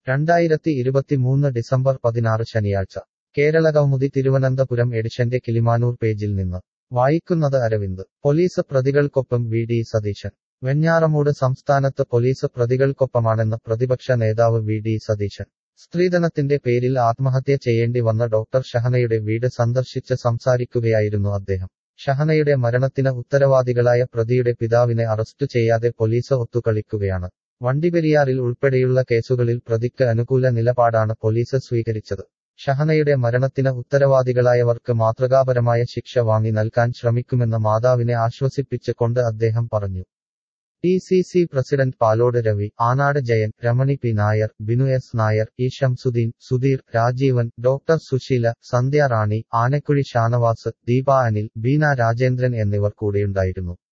രണ്ടായിരത്തി ഇരുപത്തിമൂന്ന് ഡിസംബർ പതിനാറ് ശനിയാഴ്ച കേരളകൗമുദി തിരുവനന്തപുരം എഡിഷന്റെ കിളിമാനൂർ പേജിൽ നിന്ന് വായിക്കുന്നത് അരവിന്ദ് പോലീസ് പ്രതികൾക്കൊപ്പം വി ഡി സതീശൻ വെഞ്ഞാറമൂട് സംസ്ഥാനത്ത് പോലീസ് പ്രതികൾക്കൊപ്പമാണെന്ന് പ്രതിപക്ഷ നേതാവ് വി ഡി സതീശൻ സ്ത്രീധനത്തിന്റെ പേരിൽ ആത്മഹത്യ ചെയ്യേണ്ടി വന്ന ഡോക്ടർ ഷഹനയുടെ വീട് സന്ദർശിച്ച് സംസാരിക്കുകയായിരുന്നു അദ്ദേഹം ഷഹനയുടെ മരണത്തിന് ഉത്തരവാദികളായ പ്രതിയുടെ പിതാവിനെ അറസ്റ്റ് ചെയ്യാതെ പോലീസ് ഒത്തുകളിക്കുകയാണ് വണ്ടിപെരിയാറിൽ ഉൾപ്പെടെയുള്ള കേസുകളിൽ പ്രതിക്ക് അനുകൂല നിലപാടാണ് പോലീസ് സ്വീകരിച്ചത് ഷഹനയുടെ മരണത്തിന് ഉത്തരവാദികളായവർക്ക് മാതൃകാപരമായ ശിക്ഷ വാങ്ങി നൽകാൻ ശ്രമിക്കുമെന്ന് മാതാവിനെ ആശ്വസിപ്പിച്ച് കൊണ്ട് അദ്ദേഹം പറഞ്ഞു T C C president Palode Ravi Anad Jayan Ramani P Nair Binu S Nair E Shamsuddeen Sudheer Rajeevan doctor Susheela Sandhya Rani Anakkuzhi Shanavas Deepa Anil Beena Rajendran എന്നിവർ കൂടെയുണ്ടായിരുന്നു